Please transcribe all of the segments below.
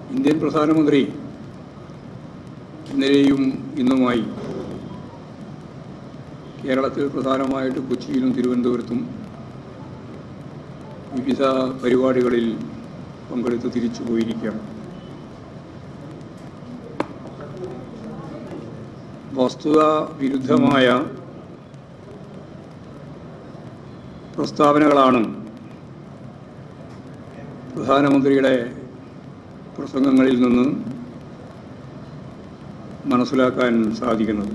Indian പ്രധാനമന്ത്രി ഇന്നലെയും ഇന്നുമായി കേരളത്തിൽ പ്രധാനമായിട്ട് കൊച്ചിയിലും തിരുവനന്തപുരത്തും വിവിധ പരിപാടികളിൽ പങ്കെടുത്ത് തിരിച്ചു പോയിരിക്കുകയാണ് വസ്തുത വിരുദ്ധമായ പ്രസ്താവനകളാണ് പ്രധാനമന്ത്രിയുടെ പ്രസംഗങ്ങളിൽ നിന്ന് മനസ്സിലാക്കാൻ സാധിക്കുന്നത്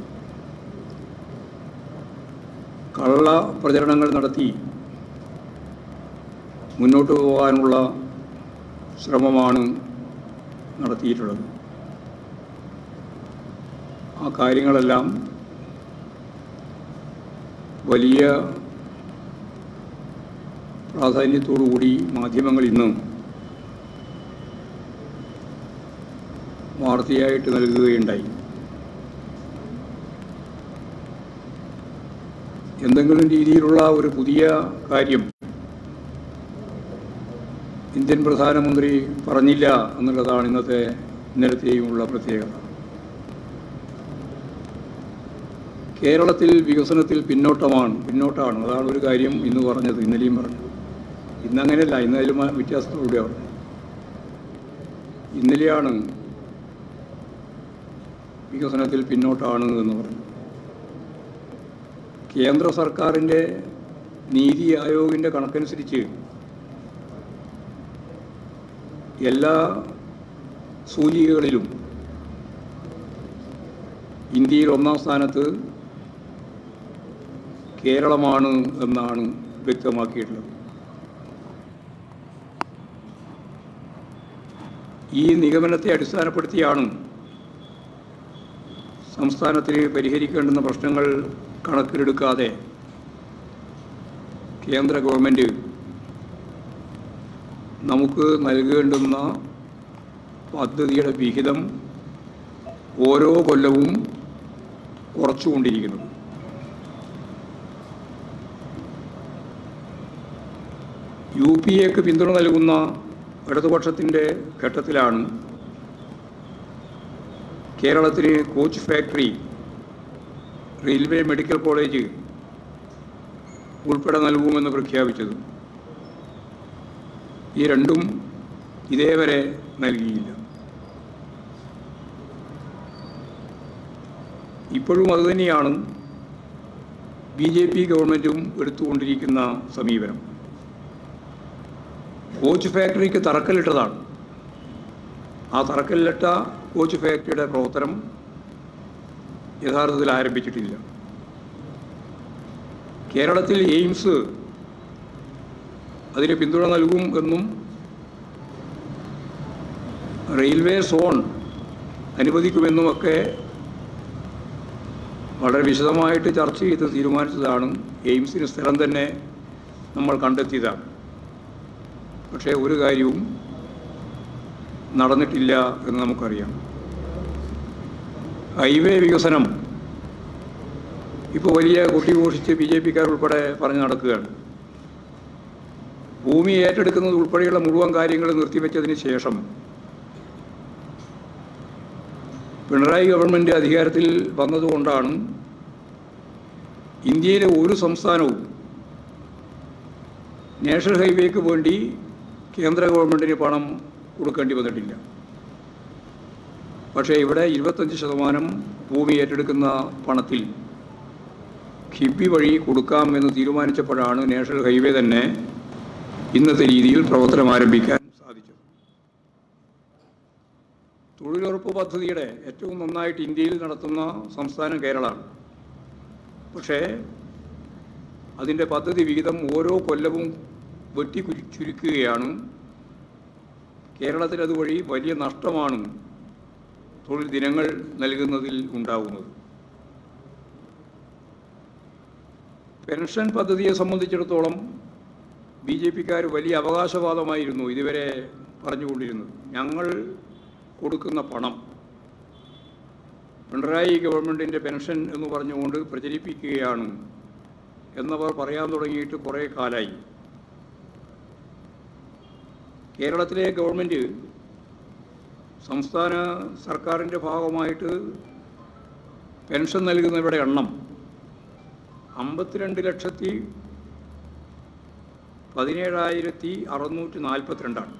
കള്ള പ്രചരണങ്ങൾ നടത്തി മുന്നോട്ട് പോകാനുള്ള ശ്രമമാണ് നടത്തിയിട്ടുള്ളത് ആ കാര്യങ്ങളെല്ലാം വലിയ പ്രാധാന്യത്തോടുകൂടി മാധ്യമങ്ങൾ ഇന്ന് വാർത്തയായിട്ട് നൽകുകയുണ്ടായി എന്തെങ്കിലും രീതിയിലുള്ള ഒരു പുതിയ കാര്യം ഇന്ത്യൻ പ്രധാനമന്ത്രി പറഞ്ഞില്ല എന്നുള്ളതാണ് ഇന്നത്തെ ഇന്നലത്തെയുമുള്ള പ്രത്യേകത കേരളത്തിൽ വികസനത്തിൽ പിന്നോട്ടമാണ് പിന്നോട്ടാണ് അതാണ് ഒരു കാര്യം ഇന്ന് പറഞ്ഞത് ഇന്നലെയും പറഞ്ഞത് ഇന്നങ്ങനെയല്ല ഇന്ന് അതിൽ വ്യത്യാസത്തോടെയാണ് ഇന്നലെയാണ് വികസനത്തിൽ പിന്നോട്ടാണ് എന്ന് പറഞ്ഞു കേന്ദ്ര സർക്കാരിൻ്റെ നീതി ആയോഗിൻ്റെ കണക്കനുസരിച്ച് എല്ലാ സൂചികകളിലും ഇന്ത്യയിൽ ഒന്നാം സ്ഥാനത്ത് കേരളമാണ് എന്നാണ് വ്യക്തമാക്കിയിട്ടുള്ളത് ഈ നിഗമനത്തെ അടിസ്ഥാനപ്പെടുത്തിയാണ് സംസ്ഥാനത്തിന് പരിഹരിക്കേണ്ടുന്ന പ്രശ്നങ്ങൾ കണക്കിലെടുക്കാതെ കേന്ദ്ര ഗവൺമെൻറ് നമുക്ക് നൽകേണ്ടുന്ന പദ്ധതിയുടെ വിഹിതം ഓരോ കൊല്ലവും കുറച്ചുകൊണ്ടിരിക്കുന്നത് യു പി എക്ക് പിന്തുണ നൽകുന്ന ഇടതുപക്ഷത്തിൻ്റെ ഘട്ടത്തിലാണ് കേരളത്തിന് coach factory railway medical college ഉൾപ്പെടെ നൽകുമെന്ന് പ്രഖ്യാപിച്ചത് ഈ രണ്ടും ഇതേവരെ നൽകിയില്ല ഇപ്പോഴും അതുതന്നെയാണ് ബി ജെ പി ഗവൺമെൻറ്റും എടുത്തുകൊണ്ടിരിക്കുന്ന സമീപനം കോച്ച് ഫാക്ടറിക്ക് തറക്കല്ലിട്ടതാണ് ആ തറക്കല്ലിട്ട കോച്ച് ഫാക്ടറിയുടെ പ്രവർത്തനം യഥാർത്ഥത്തിൽ ആരംഭിച്ചിട്ടില്ല കേരളത്തിൽ എയിംസ് അതിന് പിന്തുണ നൽകും എന്നും റെയിൽവേ സോൺ അനുവദിക്കുമെന്നുമൊക്കെ വളരെ വിശദമായിട്ട് ചർച്ച ചെയ്ത് തീരുമാനിച്ചതാണ് എയിംസിന് സ്ഥലം തന്നെ നമ്മൾ കണ്ടെത്തിയതാണ് പക്ഷേ ഒരു കാര്യവും നടന്നിട്ടില്ല എന്ന് നമുക്കറിയാം ഹൈവേ വികസനം ഇപ്പോൾ വലിയ കുട്ടിഘോഷിച്ച് ബി ജെ പിക്കാർ ഉൾപ്പെടെ പറഞ്ഞ് നടക്കുകയാണ് ഭൂമി ഏറ്റെടുക്കുന്നത് ഉൾപ്പെടെയുള്ള മുഴുവൻ കാര്യങ്ങൾ നിർത്തിവെച്ചതിന് ശേഷം പിണറായി ഗവൺമെൻറ് അധികാരത്തിൽ വന്നതുകൊണ്ടാണ് ഇന്ത്യയിലെ ഒരു സംസ്ഥാനവും നാഷണൽ ഹൈവേക്ക് വേണ്ടി കേന്ദ്ര ഗവൺമെൻറ്റിന് പണം കൊടുക്കേണ്ടി വന്നിട്ടില്ല പക്ഷേ ഇവിടെ ഇരുപത്തഞ്ച് ശതമാനം ഭൂമി ഏറ്റെടുക്കുന്ന പണത്തിൽ കിബി വഴി കൊടുക്കാം എന്ന് തീരുമാനിച്ചപ്പോഴാണ് നാഷണൽ ഹൈവേ തന്നെ ഇന്നത്തെ രീതിയിൽ പ്രവർത്തനം ആരംഭിക്കാൻ സാധിച്ചത് തൊഴിലുറപ്പ് പദ്ധതിയുടെ ഏറ്റവും നന്നായിട്ട് ഇന്ത്യയിൽ നടത്തുന്ന സംസ്ഥാനം കേരളമാണ് പക്ഷേ അതിൻ്റെ പദ്ധതി വിഹിതം ഓരോ കൊല്ലവും വെട്ടി കുരു- ചുരുക്കുകയാണ് കേരളത്തിൽ അതുവഴി വലിയ നഷ്ടമാണ് തൊഴിൽ ദിനങ്ങൾ നൽകുന്നതിൽ ഉണ്ടാകുന്നത് പെൻഷൻ പദ്ധതിയെ സംബന്ധിച്ചിടത്തോളം ബി ജെ പിക്കാർ വലിയ അവകാശവാദമായിരുന്നു ഇതുവരെ പറഞ്ഞുകൊണ്ടിരുന്നത് ഞങ്ങൾ കൊടുക്കുന്ന പണം പിണറായി ഗവൺമെൻറ്റിൻ്റെ പെൻഷൻ എന്ന് പറഞ്ഞുകൊണ്ട് പ്രചരിപ്പിക്കുകയാണ് എന്നവർ പറയാൻ തുടങ്ങിയിട്ട് കുറേ കാലമായി കേരളത്തിലെ ഗവൺമെൻറ് സംസ്ഥാന സർക്കാരിൻ്റെ ഭാഗമായിട്ട് പെൻഷൻ നൽകുന്നവരുടെ എണ്ണം അമ്പത്തിരണ്ട് ലക്ഷത്തി പതിനേഴായിരത്തി അറുന്നൂറ്റി നാൽപ്പത്തിരണ്ടാണ്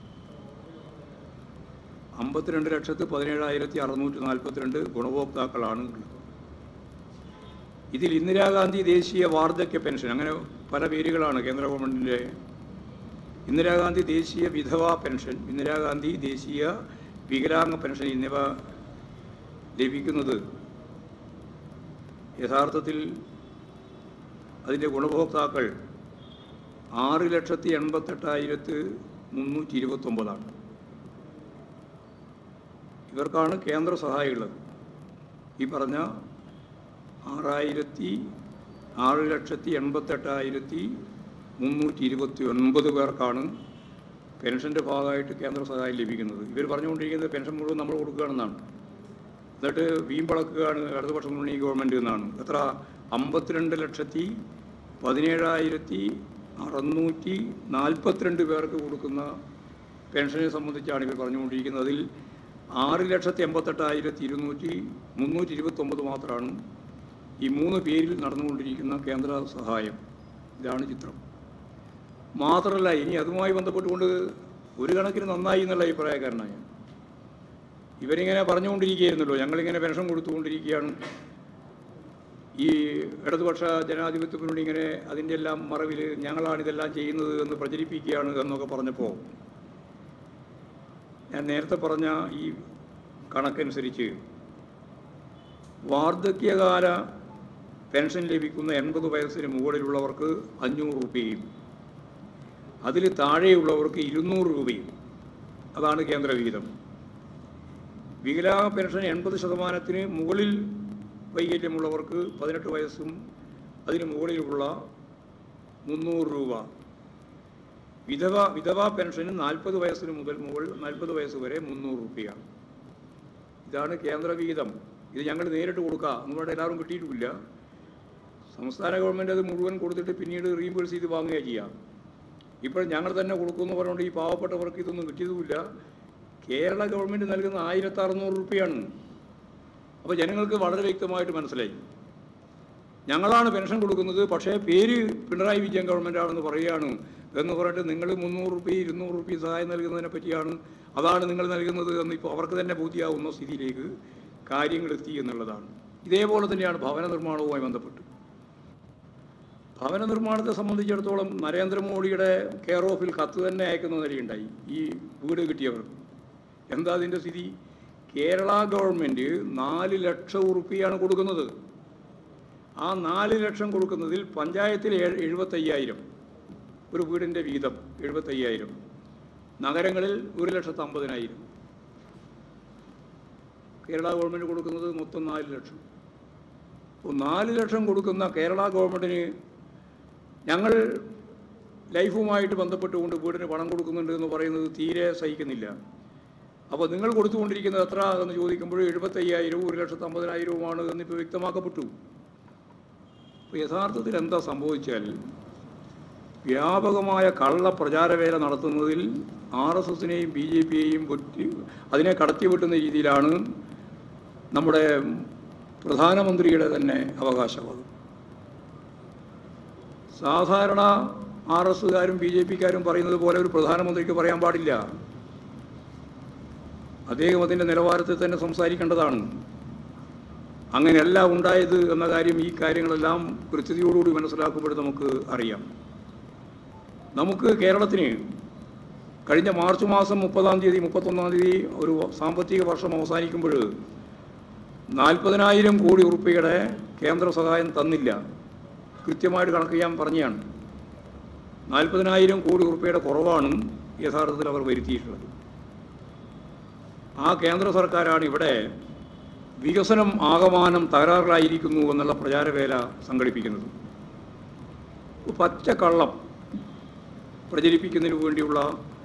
അമ്പത്തിരണ്ട് ലക്ഷത്തി പതിനേഴായിരത്തി അറുന്നൂറ്റി നാൽപ്പത്തിരണ്ട് ഗുണഭോക്താക്കളാണ് ഉള്ളത് ഇതിൽ ഇന്ദിരാഗാന്ധി ദേശീയ വാർദ്ധക്യ പെൻഷൻ അങ്ങനെ പല പേരുകളാണ് കേന്ദ്ര ഗവൺമെൻറ്റിൻ്റെ ഇന്ദിരാഗാന്ധി ദേശീയ വിധവ പെൻഷൻ ഇന്ദിരാഗാന്ധി ദേശീയ വികലാംഗ പെൻഷൻ എന്നിവ ലഭിക്കുന്നത് യഥാർത്ഥത്തിൽ അതിൻ്റെ ഗുണഭോക്താക്കൾ ആറ് ലക്ഷത്തി എൺപത്തെട്ടായിരത്തി മുന്നൂറ്റി ഇരുപത്തൊമ്പതാണ് ഇവർക്കാണ് കേന്ദ്ര സഹായമുള്ളത് ഈ പറഞ്ഞ ആറായിരത്തി ആറ് ലക്ഷത്തി എൺപത്തെട്ടായിരത്തി മുന്നൂറ്റി ഇരുപത്തി ഒൻപത് പേർക്കാണ് പെൻഷൻ്റെ ഭാഗമായിട്ട് കേന്ദ്ര സഹായം ലഭിക്കുന്നത് ഇവർ പറഞ്ഞുകൊണ്ടിരിക്കുന്നത് പെൻഷൻ മുഴുവൻ നമ്മൾ കൊടുക്കുകയാണെന്നാണ് എന്നിട്ട് വീമ്പളക്കുകയാണ് ഇടതുപക്ഷ മുന്നണി ഗവൺമെൻറ് എന്നാണ് എത്ര അമ്പത്തിരണ്ട് ലക്ഷത്തി പതിനേഴായിരത്തി അറുന്നൂറ്റി നാൽപ്പത്തിരണ്ട് പേർക്ക് കൊടുക്കുന്ന പെൻഷനെ സംബന്ധിച്ചാണ് ഇവർ പറഞ്ഞുകൊണ്ടിരിക്കുന്നത് അതിൽ ആറ് ലക്ഷത്തി എൺപത്തെട്ടായിരത്തി ഇരുന്നൂറ്റി മുന്നൂറ്റി ഇരുപത്തൊമ്പത് മാത്രമാണ് ഈ മൂന്ന് പേരിൽ നടന്നുകൊണ്ടിരിക്കുന്ന കേന്ദ്ര സഹായം ഇതാണ് ചിത്രം മാത്രമല്ല ഇനി അതുമായി ബന്ധപ്പെട്ടുകൊണ്ട് ഒരു കണക്കിന് നന്നായി എന്നുള്ള അഭിപ്രായക്കാരനാണ് ഞാൻ ഇവരിങ്ങനെ പറഞ്ഞുകൊണ്ടിരിക്കുകയായിരുന്നല്ലോ ഞങ്ങളിങ്ങനെ പെൻഷൻ കൊടുത്തുകൊണ്ടിരിക്കുകയാണ് ഈ ഇടതുപക്ഷ ജനാധിപത്യ മുന്നണി ഇങ്ങനെ അതിൻ്റെ എല്ലാം മറവിൽ ഞങ്ങളാണ് ഇതെല്ലാം ചെയ്യുന്നത് എന്ന് പ്രചരിപ്പിക്കുകയാണ് എന്നൊക്കെ പറഞ്ഞപ്പോൾ ഞാൻ നേരത്തെ പറഞ്ഞ ഈ കണക്കനുസരിച്ച് വാർദ്ധക്യകാല പെൻഷൻ ലഭിക്കുന്ന എൺപത് വയസ്സിന് മുകളിലുള്ളവർക്ക് അഞ്ഞൂറ് രൂപയും അതിൽ താഴെയുള്ളവർക്ക് ഇരുന്നൂറ് രൂപയും അതാണ് കേന്ദ്ര വിഹിതം വികലാംഗ പെൻഷൻ എൺപത് ശതമാനത്തിന് മുകളിൽ വൈകല്യമുള്ളവർക്ക് പതിനെട്ട് വയസ്സും അതിന് മുകളിലുള്ള മുന്നൂറ് രൂപ വിധവ വിധവാ പെൻഷന് നാൽപ്പത് വയസ്സിന് മുതൽ മുകൾ നാൽപ്പത് വയസ്സ് വരെ മുന്നൂറ് രൂപയാണ് ഇതാണ് കേന്ദ്ര വിഹിതം ഇത് ഞങ്ങൾ നേരിട്ട് കൊടുക്കുക നമ്മുടെ എല്ലാവരും കിട്ടിയിട്ടുമില്ല സംസ്ഥാന ഗവൺമെൻറ് അത് മുഴുവൻ കൊടുത്തിട്ട് പിന്നീട് റീംബേഴ്സ് ചെയ്ത് വാങ്ങുകയാണ് ചെയ്യുക ഇപ്പോൾ ഞങ്ങൾ തന്നെ കൊടുക്കുമെന്ന് പറഞ്ഞുകൊണ്ട് ഈ പാവപ്പെട്ടവർക്ക് ഇതൊന്നും കിട്ടിയതുമില്ല കേരള ഗവൺമെൻറ് നൽകുന്ന ആയിരത്തി അറുന്നൂറ് രൂപയാണ് അപ്പോൾ ജനങ്ങൾക്ക് വളരെ വ്യക്തമായിട്ട് മനസ്സിലായി ഞങ്ങളാണ് പെൻഷൻ കൊടുക്കുന്നത് പക്ഷേ പേര് പിണറായി വിജയൻ ഗവൺമെൻറ്റാണെന്ന് പറയുകയാണ് എന്ന് പറഞ്ഞിട്ട് നിങ്ങൾ മുന്നൂറ് റുപ്യ ഇരുന്നൂറ് റുപ്യ സഹായം നൽകുന്നതിനെ പറ്റിയാണ് അതാണ് നിങ്ങൾ നൽകുന്നത് എന്ന് ഇപ്പോൾ അവർക്ക് തന്നെ ബോധ്യമാവുന്ന സ്ഥിതിയിലേക്ക് കാര്യങ്ങൾ എത്തി എന്നുള്ളതാണ് ഇതേപോലെ തന്നെയാണ് ഭവന നിർമ്മാണവുമായി ബന്ധപ്പെട്ട് ഭവന നിർമ്മാണത്തെ സംബന്ധിച്ചിടത്തോളം നരേന്ദ്രമോദിയുടെ കെയർ ഓഫിൽ കത്ത് തന്നെ അയക്കുന്ന നിലയുണ്ടായി ഈ വീട് കിട്ടിയവർക്ക് എന്താ അതിൻ്റെ സ്ഥിതി കേരള ഗവൺമെൻറ് നാല് ലക്ഷം ഉറുപ്പിയാണ് കൊടുക്കുന്നത് ആ നാല് ലക്ഷം കൊടുക്കുന്നതിൽ പഞ്ചായത്തിൽ ഏഴ് എഴുപത്തയ്യായിരം ഒരു വീടിൻ്റെ വീതം എഴുപത്തയ്യായിരം നഗരങ്ങളിൽ ഒരു ലക്ഷത്തി അമ്പതിനായിരം കേരള ഗവൺമെൻറ് കൊടുക്കുന്നത് മൊത്തം നാല് ലക്ഷം അപ്പോൾ നാല് ലക്ഷം കൊടുക്കുന്ന കേരള ഗവൺമെൻറ്റിന് ഞങ്ങൾ ലൈഫുമായിട്ട് ബന്ധപ്പെട്ടുകൊണ്ട് വീടിന് പണം കൊടുക്കുന്നുണ്ട് എന്ന് പറയുന്നത് തീരെ സഹിക്കുന്നില്ല അപ്പോൾ നിങ്ങൾ കൊടുത്തുകൊണ്ടിരിക്കുന്നത് എത്ര എന്ന് ചോദിക്കുമ്പോൾ എഴുപത്തയ്യായിരവും ഒരു ലക്ഷത്തി അമ്പതിനായിരവുമാണ് എന്നിപ്പോൾ വ്യക്തമാക്കപ്പെട്ടു അപ്പോൾ യഥാർത്ഥത്തിൽ എന്താ സംഭവിച്ചാൽ വ്യാപകമായ കള്ള പ്രചാരവേല നടത്തുന്നതിൽ ആർ എസ് എസിനെയും ബി ജെ പിയെയും അതിനെ കടത്തിവെട്ടുന്ന രീതിയിലാണ് നമ്മുടെ പ്രധാനമന്ത്രിയുടെ തന്നെ അവകാശവാദം സാധാരണ ആർ എസുകാരും ബി ജെ പിക്കാരും പറയുന്നത് പോലെ ഒരു പ്രധാനമന്ത്രിക്ക് പറയാൻ പാടില്ല അദ്ദേഹം അതിൻ്റെ നിലവാരത്തിൽ തന്നെ സംസാരിക്കേണ്ടതാണ് അങ്ങനെയല്ല ഉണ്ടായത് എന്ന കാര്യം ഈ കാര്യങ്ങളെല്ലാം കൃത്യതയോടുകൂടി മനസ്സിലാക്കുമ്പോൾ നമുക്ക് അറിയാം നമുക്ക് കേരളത്തിന് കഴിഞ്ഞ മാർച്ച് മാസം മുപ്പതാം തീയതി മുപ്പത്തൊന്നാം തീയതി ഒരു സാമ്പത്തിക വർഷം അവസാനിക്കുമ്പോൾ നാൽപ്പതിനായിരം കോടി ഉറുപ്പിയുടെ കേന്ദ്ര സഹായം തന്നില്ല കൃത്യമായിട്ട് കണക്ക് ചെയ്യാൻ പറഞ്ഞാണ് നാൽപ്പതിനായിരം കോടി ഉറുപ്പിയുടെ കുറവാണ് യഥാർത്ഥത്തിൽ അവർ വരുത്തിയിട്ടുള്ളത് ആ കേന്ദ്ര സർക്കാരാണ് ഇവിടെ വികസനം ആകമാനം തകരാറിലായിരിക്കുന്നു എന്നുള്ള പ്രചാരവേല സംഘടിപ്പിക്കുന്നത് പച്ചക്കള്ളം പ്രചരിപ്പിക്കുന്നതിന് വേണ്ടിയുള്ള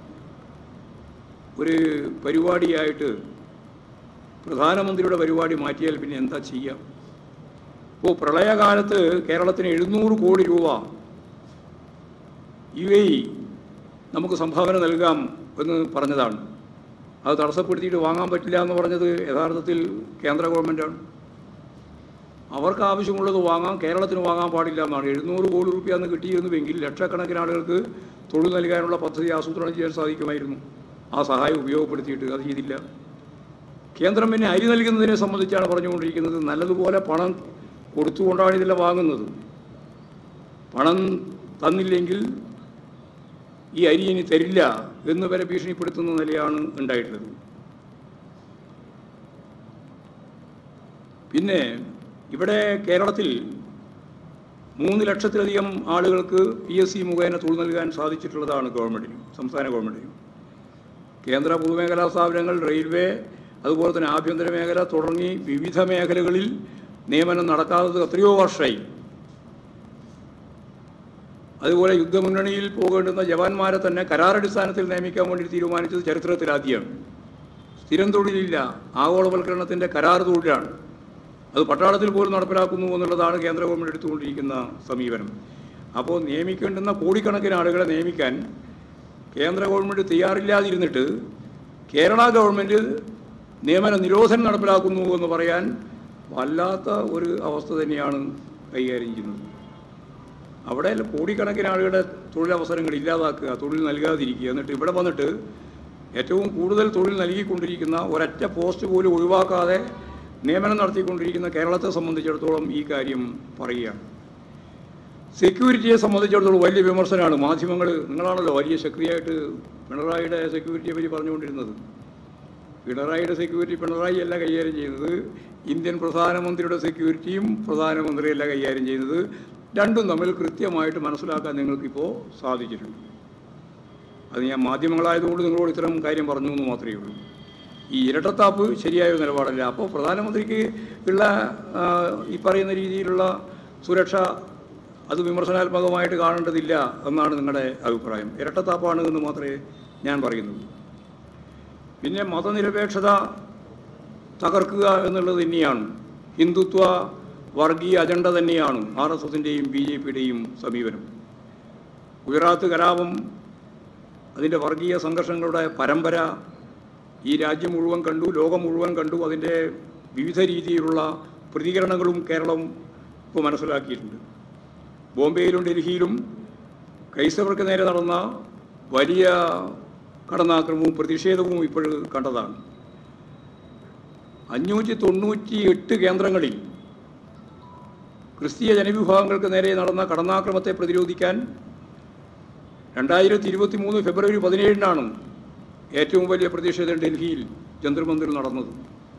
ഒരു പരിപാടിയായിട്ട് പ്രധാനമന്ത്രിയുടെ പരിപാടി മാറ്റിയാൽ പിന്നെ എന്താ ചെയ്യാം ഇപ്പോൾ പ്രളയകാലത്ത് കേരളത്തിന് എഴുന്നൂറ് കോടി രൂപ യു എ ഇ നമുക്ക് സംഭാവന നൽകാം എന്ന് പറഞ്ഞതാണ് അത് തടസ്സപ്പെടുത്തിയിട്ട് വാങ്ങാൻ പറ്റില്ല എന്ന് പറഞ്ഞത് യഥാർത്ഥത്തിൽ കേന്ദ്ര ഗവൺമെൻറ്റാണ് അവർക്ക് ആവശ്യമുള്ളത് വാങ്ങാം കേരളത്തിന് വാങ്ങാൻ പാടില്ല എന്നാണ് എഴുന്നൂറ് കോടി രൂപ അന്ന് കിട്ടിയിരുന്നുവെങ്കിൽ ലക്ഷക്കണക്കിന് ആളുകൾക്ക് തൊഴിൽ നൽകാനുള്ള പദ്ധതി ആസൂത്രണം ചെയ്യാൻ സാധിക്കുമായിരുന്നു ആ സഹായം ഉപയോഗപ്പെടുത്തിയിട്ട് അത് ചെയ്തില്ല കേന്ദ്രം പിന്നെ അരി നൽകുന്നതിനെ സംബന്ധിച്ചാണ് പറഞ്ഞുകൊണ്ടിരിക്കുന്നത് നല്ലതുപോലെ പണം കൊടുത്തുകൊണ്ടാണ് ഇതെല്ലാം വാങ്ങുന്നത് പണം തന്നില്ലെങ്കിൽ ഈ അരി ഇനി തരില്ല എന്ന് വരെ ഭീഷണിപ്പെടുത്തുന്ന നിലയാണ് ഉണ്ടായിട്ടുള്ളത് പിന്നെ ഇവിടെ കേരളത്തിൽ മൂന്ന് ലക്ഷത്തിലധികം ആളുകൾക്ക് പി എസ് സി മുഖേന തൊഴിൽ നൽകാൻ സാധിച്ചിട്ടുള്ളതാണ് ഗവൺമെൻറ്റിനും സംസ്ഥാന ഗവൺമെൻറ്റിനും കേന്ദ്ര പൊതുമേഖലാ സ്ഥാപനങ്ങൾ റെയിൽവേ അതുപോലെ തന്നെ ആഭ്യന്തര മേഖല തുടങ്ങി വിവിധ മേഖലകളിൽ നിയമനം നടക്കാത്തത് എത്രയോ വർഷമായി അതുപോലെ യുദ്ധമുന്നണിയിൽ പോകേണ്ടുന്ന ജവാന്മാരെ തന്നെ കരാറടിസ്ഥാനത്തിൽ നിയമിക്കാൻ വേണ്ടി തീരുമാനിച്ചത് ചരിത്രത്തിലാദ്യമാണ് സ്ഥിരം തൊഴിലില്ല ആഗോളവൽക്കരണത്തിൻ്റെ കരാർ തൊഴിലാണ് അത് പട്ടാളത്തിൽ പോലും നടപ്പിലാക്കുന്നു എന്നുള്ളതാണ് കേന്ദ്ര ഗവൺമെൻറ് എടുത്തുകൊണ്ടിരിക്കുന്ന സമീപനം അപ്പോൾ നിയമിക്കേണ്ടുന്ന കോടിക്കണക്കിന് ആളുകളെ നിയമിക്കാൻ കേന്ദ്ര ഗവൺമെൻറ് തയ്യാറില്ലാതിരുന്നിട്ട് കേരള ഗവൺമെൻറ് നിയമന നിരോധനം നടപ്പിലാക്കുന്നു എന്ന് പറയാൻ വല്ലാത്ത ഒരു അവസ്ഥ തന്നെയാണ് കൈകാര്യം ചെയ്യുന്നത് അവിടെ കോടിക്കണക്കിന് ആളുകളുടെ തൊഴിലവസരങ്ങൾ ഇല്ലാതാക്കുക തൊഴിൽ നൽകാതിരിക്കുക എന്നിട്ട് ഇവിടെ വന്നിട്ട് ഏറ്റവും കൂടുതൽ തൊഴിൽ നൽകിക്കൊണ്ടിരിക്കുന്ന ഒരൊറ്റ പോസ്റ്റ് പോലും ഒഴിവാക്കാതെ നിയമനം നടത്തിക്കൊണ്ടിരിക്കുന്ന കേരളത്തെ സംബന്ധിച്ചിടത്തോളം ഈ കാര്യം പറയുകയാണ് സെക്യൂരിറ്റിയെ സംബന്ധിച്ചിടത്തോളം വലിയ വിമർശനമാണ് മാധ്യമങ്ങൾ നിങ്ങളാണല്ലോ വലിയ ശക്തിയായിട്ട് പിണറായിയുടെ സെക്യൂരിറ്റിയെ പറ്റി പറഞ്ഞുകൊണ്ടിരുന്നത് പിണറായിയുടെ സെക്യൂരിറ്റി പിണറായി അല്ല കൈകാര്യം ചെയ്യുന്നത് ഇന്ത്യൻ പ്രധാനമന്ത്രിയുടെ സെക്യൂരിറ്റിയും പ്രധാനമന്ത്രിയല്ല കൈകാര്യം ചെയ്യുന്നത് രണ്ടും തമ്മിൽ കൃത്യമായിട്ട് മനസ്സിലാക്കാൻ നിങ്ങൾക്കിപ്പോൾ സാധിച്ചിട്ടുണ്ട് അത് ഞാൻ മാധ്യമങ്ങളായതുകൊണ്ട് നിങ്ങളോട് ഇത്തരം കാര്യം പറഞ്ഞു എന്ന് മാത്രമേ ഉള്ളൂ ഈ ഇരട്ടത്താപ്പ് ശരിയായ ഒരു നിലപാടല്ല അപ്പോൾ പ്രധാനമന്ത്രിക്ക് ഉള്ള ആ, ഈ പറയുന്ന രീതിയിലുള്ള സുരക്ഷ അത് വിമർശനാത്മകമായിട്ട് കാണേണ്ടതില്ല എന്നാണ് നിങ്ങളുടെ അഭിപ്രായം ഇരട്ടത്താപ്പാണ് എന്ന് മാത്രമേ ഞാൻ പറയുന്നുള്ളൂ പിന്നെ മതനിരപേക്ഷത തകർക്കുക എന്നുള്ളത് തന്നെയാണ് ഹിന്ദുത്വ വർഗീയ അജണ്ട തന്നെയാണ് ആർ എസ് എസിൻ്റെയും ബി ജെ പിയുടെയും സമീപനം ഗുജറാത്ത് കലാപം അതിൻ്റെ വർഗീയ സംഘർഷങ്ങളുടെ പരമ്പര ഈ രാജ്യം മുഴുവൻ കണ്ടു ലോകം മുഴുവൻ കണ്ടു അതിൻ്റെ വിവിധ രീതിയിലുള്ള പ്രതികരണങ്ങളും കേരളം ഇപ്പോൾ മനസ്സിലാക്കിയിട്ടുണ്ട് ബോംബെയിലും ഡൽഹിയിലും ക്രൈസ്തവർക്ക് നേരെ നടന്ന വലിയ കടന്നാക്രമവും പ്രതിഷേധവും ഇപ്പോൾ കണ്ടതാണ് അഞ്ഞൂറ്റി തൊണ്ണൂറ്റി എട്ട് കേന്ദ്രങ്ങളിൽ ക്രിസ്തീയ ജനവിഭാഗങ്ങൾക്ക് നേരെ നടന്ന കടന്നാക്രമത്തെ പ്രതിരോധിക്കാൻ രണ്ടായിരത്തി ഇരുപത്തി മൂന്ന് ഫെബ്രുവരി പതിനേഴിനാണ് ഏറ്റവും വലിയ പ്രതിഷേധം ഡൽഹിയിൽ ജന്തർ മന്ദിറിൽ നടന്നത്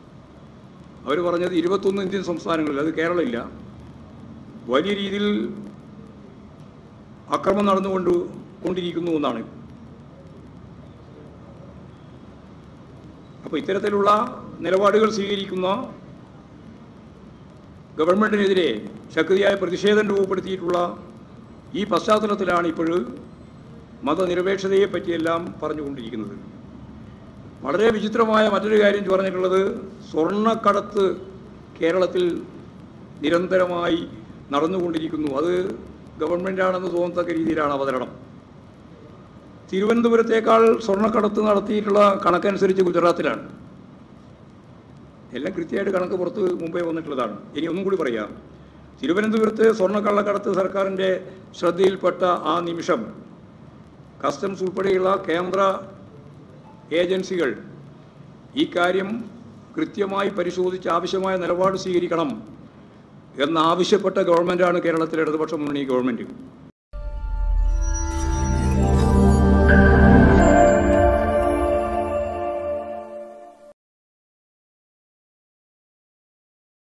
അവർ പറഞ്ഞത് ഇരുപത്തൊന്ന് ഇന്ത്യൻ സംസ്ഥാനങ്ങളിൽ അത് കേരളമില്ല വലിയ രീതിയിൽ അക്രമം നടന്നുകൊണ്ട് കൊണ്ടിരിക്കുന്നു എന്നാണ് അപ്പോൾ ഇത്തരത്തിലുള്ള നിലപാടുകൾ സ്വീകരിക്കുന്ന ഗവൺമെൻറ്റിനെതിരെ ശക്തിയായ പ്രതിഷേധം രൂപപ്പെടുത്തിയിട്ടുള്ള ഈ പശ്ചാത്തലത്തിലാണ് ഇപ്പോൾ മതനിരപേക്ഷതയെ പറ്റിയെല്ലാം പറഞ്ഞുകൊണ്ടിരിക്കുന്നത് വളരെ വിചിത്രമായ മറ്റൊരു കാര്യം പറഞ്ഞിട്ടുള്ളത് സ്വർണ്ണക്കടത്ത് കേരളത്തിൽ നിരന്തരമായി നടന്നുകൊണ്ടിരിക്കുന്നു അത് ഗവൺമെൻറ്റാണെന്ന് തോന്നത്തക്ക രീതിയിലാണ് അവതരണം തിരുവനന്തപുരത്തേക്കാൾ സ്വർണ്ണക്കടത്ത് നടത്തിയിട്ടുള്ള കണക്കനുസരിച്ച് ഗുജറാത്തിലാണ് എല്ലാം കൃത്യമായിട്ട് കണക്ക് പുറത്ത് മുമ്പേ വന്നിട്ടുള്ളതാണ് ഇനി ഒന്നും കൂടി പറയാം തിരുവനന്തപുരത്ത് സ്വർണ്ണക്കള്ളക്കടത്ത് സർക്കാരിൻ്റെ ശ്രദ്ധയിൽപ്പെട്ട ആ നിമിഷം കസ്റ്റംസ് ഉൾപ്പെടെയുള്ള കേന്ദ്ര ഏജൻസികൾ ഈ കാര്യം കൃത്യമായി പരിശോധിച്ച് ആവശ്യമായ നിലപാട് സ്വീകരിക്കണം എന്നാവശ്യപ്പെട്ട ഗവൺമെൻറ്റാണ് കേരളത്തിലെ ഇടതുപക്ഷ മുന്നണി ഗവൺമെൻറ്